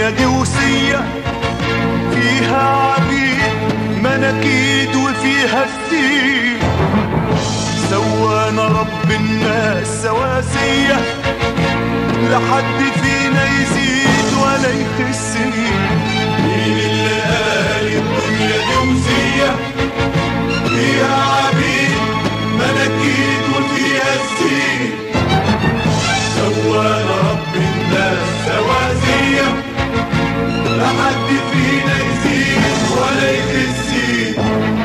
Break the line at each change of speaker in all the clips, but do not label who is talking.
الدنيا دي وصية فيها عبيد مناكيد وفيها السين سوانا رب الناس سواسية لحد فينا يزيد ولا يخس مين اللي قال الدنيا دي وصية فيها عبيد مناكيد وفيها السين سوانا رب الناس سواسية لحد فينا يزيد ولا يخسين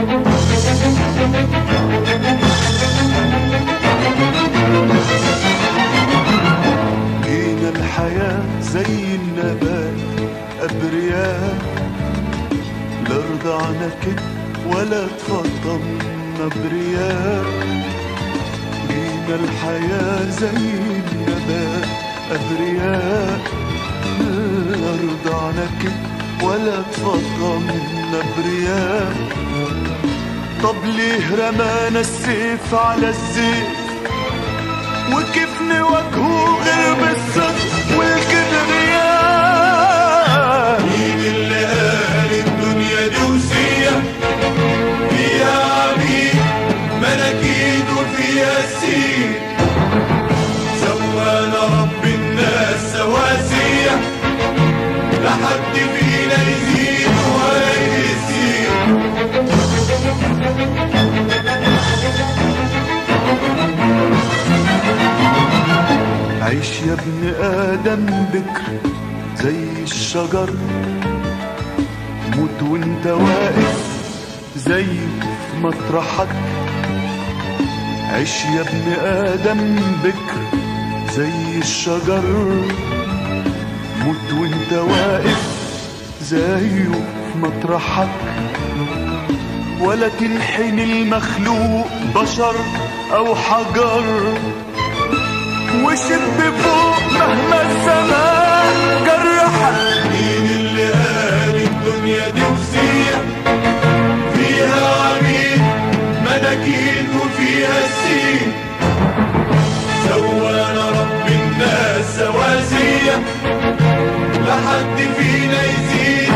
جينا الحياة زي النبات أبرياء لا رضعنا كده ولا تفضلنا برياء جينا الحياة زي النبات أبرياء لا رضعنا كده ولا تفضلنا برياء طب ليه رمانا السيف على الزيت وكيف نواجهه غير بالصدق والكبرياء مين اللي قال الدنيا دي وسية فيها عبيد مناكيد وفيها السين سوانا رب الناس سواسية لحد فينا يزيد ولا يزيد عيش يا ابن آدم بكر زي الشجر موت وانت واقف زي في مطرحك عيش يا ابن آدم بكر زي الشجر موت وانت واقف زيه في مطرحك ولا تنحني المخلوق بشر أو حجر وشب فوق مهما السماء جرحك مين اللي قال الدنيا دي وسية فيها عبيد مناكيد وفيها السين سوانا رب الناس سواسية لحد فينا يزيد